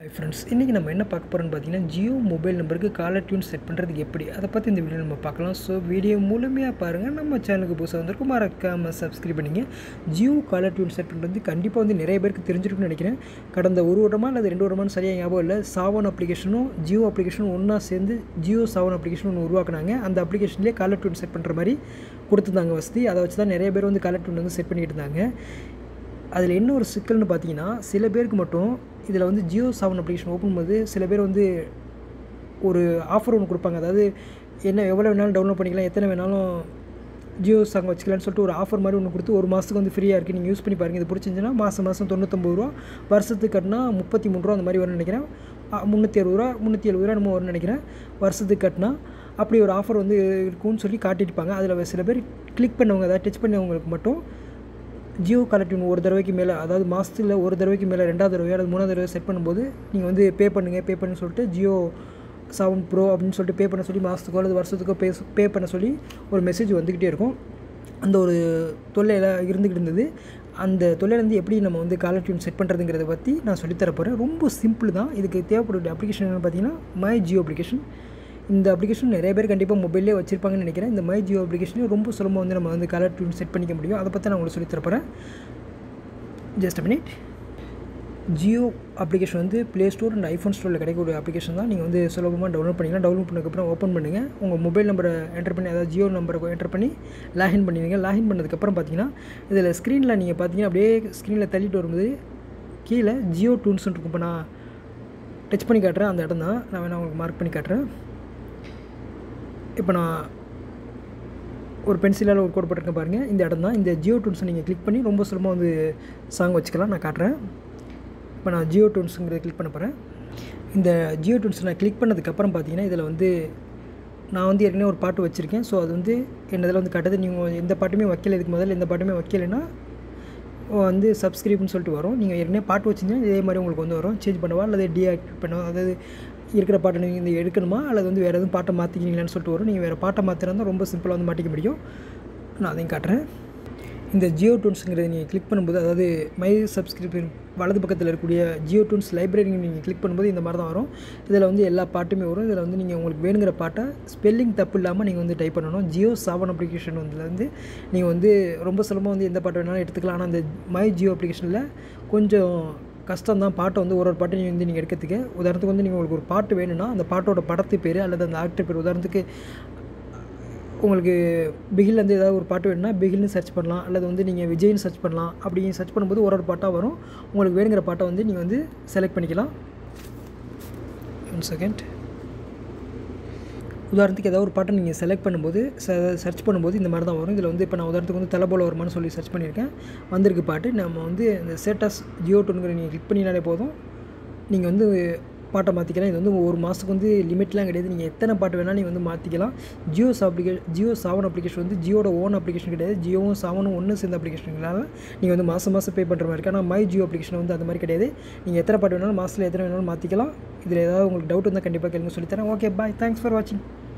friends இன்றைக்கி நம்ம என்ன பார்க்க போகிறோம்னு பார்த்தீங்கன்னா ஜியோ மொபைல் நம்பருக்கு காலர் டியூன் செட் பண்ணுறதுக்கு எப்படி அதை பற்றி இந்த வீடியோ நம்ம பார்க்கலாம் ஸோ வீடியோ முழுமையாக பாருங்கள் நம்ம சேனலுக்கு புதுசாக வந்திருக்கும் மறக்காமல் சப்ஸ்கிரைப் பண்ணிங்க ஜியோ காலர் டியூன் செட் பண்ணுறது கண்டிப்பாக வந்து நிறைய பேருக்கு தெரிஞ்சிருக்குன்னு நினைக்கிறேன் கடந்த ஒரு வருடமா அல்லது ரெண்டு வருடமானு சரியாக ஞாபகம் இல்லை சாவன் அப்ளிகேஷனும் ஜியோ அப்ளிகேஷனும் ஒன்றா சேர்ந்து ஜியோ சாவன் அப்ளிகேஷன் ஒன்று உருவாக்குனாங்க அந்த அப்ளிகேஷன்லேயே காலர் டியூன் செட் பண்ணுற மாதிரி கொடுத்துருந்தாங்க வசதி அதை வச்சு தான் நிறைய பேர் வந்து காலர் டியூன் வந்து செட் பண்ணிட்டு இருந்தாங்க அதில் என்ன ஒரு சிக்கல்னு பார்த்தீங்கன்னா சில பேருக்கு மட்டும் இதில் வந்து ஜியோ செவன் அப்ளிகேஷன் ஓப்பன் பண்ணும்போது சில பேர் வந்து ஒரு ஆஃபர் ஒன்று கொடுப்பாங்க அதாவது என்ன எவ்வளோ வேணாலும் டவுன்லோட் பண்ணிக்கலாம் எத்தனை வேணாலும் ஜியோ சாங் வச்சுக்கலாம்னு சொல்லிட்டு ஒரு ஆஃபர் மாதிரி ஒன்று கொடுத்து ஒரு மாதத்துக்கு வந்து ஃப்ரீயாக இருக்குது நீங்கள் யூஸ் பண்ணி பாருங்கள் இது பிடிச்சிருந்துச்சுன்னா மாதம் மாதம் தொண்ணூத்தொம்பது ரூபா வருஷத்துக்கு கட்டினா முப்பத்தி மூணு ரூபா அந்த மாதிரி வரும்னு நினைக்கிறேன் முந்நூற்றி அறுபது ரூபா முந்நூற்றி எழுபது ரூபா நம்ம வரும்னு நினைக்கிறேன் வருஷத்துக்கு கட்டினா அப்படி ஒரு ஆஃபர் வந்து இருக்கும்னு சொல்லி காட்டியிருப்பாங்க அதில் சில பேர் கிளிக் பண்ணவங்க அதாவது டச் பண்ணவங்களுக்கு மட்டும் ஜியோ கலெக்டிவ் ஒரு தடவைக்கு மேலே அதாவது மாதத்தில் ஒரு தடவைக்கு மேலே ரெண்டாவது தடவை அல்லது மூணாவது தடவை செட் பண்ணும்போது நீங்கள் வந்து பே பண்ணுங்கள் பே பண்ணு சொல்லிட்டு ஜியோ செவன் ப்ரோ அப்படின்னு சொல்லிட்டு பே பண்ண சொல்லி மாதத்துக்கோ அல்லது வருஷத்துக்கோ பே பே பண்ண சொல்லி ஒரு மெசேஜ் வந்துக்கிட்டே இருக்கும் அந்த ஒரு தொல்லையில் இருந்துக்கிட்டு இருந்தது அந்த தொல்லையிலேருந்து எப்படி நம்ம வந்து காலர் டியூன் செட் பண்ணுறதுங்கிறத பற்றி நான் சொல்லித்தர போகிறேன் ரொம்ப சிம்பிள் தான் இதுக்கு தேவைப்பட அப்ளிகேஷன் என்னென்னு பார்த்தீங்கன்னா மை ஜியோ அப்ளிகேஷன் இந்த அப்ளிகேஷன் நிறைய பேர் கண்டிப்பாக மொபைல்லே வச்சிருப்பாங்கன்னு நினைக்கிறேன் இந்த மை ஜியோ அப்ளிகேஷனே ரொம்ப சுலபமாக வந்து நம்ம வந்து கலர் டியூன் செட் பண்ணிக்க முடியும் அதை பற்றி நான் உங்களுக்கு சொல்லி தரப்போகிறேன் ஜஸ்ட் மினிட் ஜியோ அப்ளிகேஷன் வந்து ப்ளே ஸ்டோர் அண்ட் ஐஃபோன் ஸ்டோரில் கிடைக்கக்கூடிய அப்ளிகேஷன் தான் நீங்கள் வந்து சுலபமாக டவுன்லோட் பண்ணிக்கலாம் டவுன்லோட் பண்ணதுக்கப்புறம் ஓப்பன் பண்ணுங்கள் உங்கள் மொபைல் நம்பரை என்டர் பண்ணி அதாவது ஜியோ நம்பரை என்டர் பண்ணி லாகின் பண்ணிடுங்க லாகின் பண்ணதுக்கப்புறம் பார்த்தீங்கன்னா இதில் ஸ்க்ரீனில் நீங்கள் பார்த்தீங்கன்னா அப்படியே ஸ்க்ரீனில் தள்ளிட்டு வரும்போது கீழே ஜியோ டூன்ஸ்னு இருக்கும் இப்போ நான் டச் பண்ணி காட்டுறேன் அந்த இடம் தான் நான் வேணால் உங்களுக்கு மார்க் பண்ணி காட்டுறேன் இப்போ நான் ஒரு பென்சிலால் ஒரு கோட் போட்டிருக்கேன் பாருங்கள் இந்த இடம் தான் இந்த ஜியோ டூன்ஸை நீங்கள் கிளிக் பண்ணி ரொம்ப சுலபமாக வந்து சாங் வச்சுக்கலாம் நான் காட்டுறேன் இப்போ நான் ஜியோ டூன்ஸுங்கிறத கிளிக் பண்ண போகிறேன் இந்த ஜியோ டூன்ஸ் நான் கிளிக் பண்ணதுக்கப்புறம் பார்த்தீங்கன்னா இதில் வந்து நான் வந்து ஏற்கனவே ஒரு பாட்டு வச்சுருக்கேன் ஸோ அது வந்து என்னதில் வந்து காட்டுது நீங்கள் எந்த பாட்டுமே வைக்கல இதுக்கு முதல்ல எந்த பாட்டுமே வைக்கலைன்னா வந்து சப்ஸ்கிரைப்னு சொல்லிட்டு வரும் நீங்கள் ஏற்கனவே பாட்டு வச்சிங்கன்னா இதே மாதிரி உங்களுக்கு வந்து வரும் சேஞ்ச் பண்ணவா அல்லது டீஆக்டிவேட் பண்ணவா அதாவது இருக்கிற பாட்டை நீங்கள் இந்த எடுக்கணுமா அல்லது வந்து வேறு எதுவும் பாட்டை மாற்றிக்கிறீங்களான்னு சொல்லிட்டு வரும் நீங்கள் வேறு பாட்டை மாற்றினா ரொம்ப சிம்பிளாக வந்து மாட்டிக்க முடியும் நான் அதையும் காட்டுறேன் இந்த ஜியோ டூன்ஸுங்கிறத நீங்கள் கிளிக் பண்ணும்போது அதாவது மை சப்ஸ்கிரிப்ஷன் வலது பக்கத்தில் இருக்கக்கூடிய ஜியோ டூன்ஸ் லைப்ரரி நீங்கள் கிளிக் பண்ணும்போது இந்த மாதிரி தான் வரும் இதில் வந்து எல்லா பாட்டுமே வரும் இதில் வந்து நீங்கள் உங்களுக்கு வேணுங்கிற பாட்டை ஸ்பெல்லிங் தப்பு இல்லாமல் நீங்கள் வந்து டைப் பண்ணணும் ஜியோ செவன் அப்ளிகேஷன் வந்து நீங்கள் வந்து ரொம்ப சுலபமாக வந்து எந்த பாட்டு வேணாலும் எடுத்துக்கலாம் ஆனால் அந்த மை ஜியோ அப்ளிகேஷனில் கொஞ்சம் கஷ்டம் தான் பாட்டை வந்து ஒரு ஒரு பாட்டை நீங்கள் வந்து நீங்கள் எடுக்கிறதுக்கு உதாரணத்துக்கு வந்து நீங்கள் உங்களுக்கு ஒரு பாட்டு வேணும்னா அந்த பாட்டோட படத்து பேர் அல்லது அந்த ஆக்டர் பேர் உதாரணத்துக்கு உங்களுக்கு பிகில்லேருந்து ஏதாவது ஒரு பாட்டு வேணும்னா பிகில்னு சர்ச் பண்ணலாம் அல்லது வந்து நீங்கள் விஜய்னு சர்ச் பண்ணலாம் அப்படி சர்ச் பண்ணும்போது ஒரு ஒரு பாட்டாக வரும் உங்களுக்கு வேணுங்கிற பாட்டை வந்து நீங்கள் வந்து செலக்ட் பண்ணிக்கலாம் ஒன் செகண்ட் உதாரணத்துக்கு ஏதாவது ஒரு பாட்டை நீங்கள் செலக்ட் பண்ணும்போது சர்ச் பண்ணும்போது இந்த மாதிரி தான் வரும் இதில் வந்து இப்போ நான் உதாரணத்துக்கு வந்து தலை போல வருமானு சொல்லி சர்ச் பண்ணியிருக்கேன் வந்திருக்கு பாட்டு நம்ம வந்து இந்த சேட்டாஸ் ஜியோ டூனுங்கிற நீங்கள் கிளிக் பண்ணினாலே போதும் நீங்கள் வந்து பாட்டை மாற்றிக்கலாம் இது வந்து ஒரு மாதத்துக்கு வந்து லிமிட்லாம் கிடையாது நீங்கள் எத்தனை பாட்டு வேணாலும் நீங்கள் வந்து மாற்றிக்கலாம் ஜியோ அப்ளிகே ஜியோ செவன் அப்ளிகேஷன் வந்து ஜியோட ஓன் அப்ளிகேஷன் கிடையாது ஜியோவும் செவனும் ஒன்று சேர்ந்த அப்ளிகேஷன்களால் நீங்கள் வந்து மாதம் மாதம் பே பண்ணுற மாதிரி இருக்குது ஆனால் மை ஜியோ அப்ளிகேஷன் வந்து அந்த மாதிரி கிடையாது நீங்கள் எத்தனை பாட்டு வேணாலும் மாதத்தில் எத்தனை வேணாலும் மாற்றிக்கலாம் இதில் ஏதாவது உங்களுக்கு டவுட் இருந்தால் கண்டிப்பாக கேளுங்க சொல்லித்தரேன் ஓகே பாய் தேங்க்ஸ் ஃபார் வாட்சிங்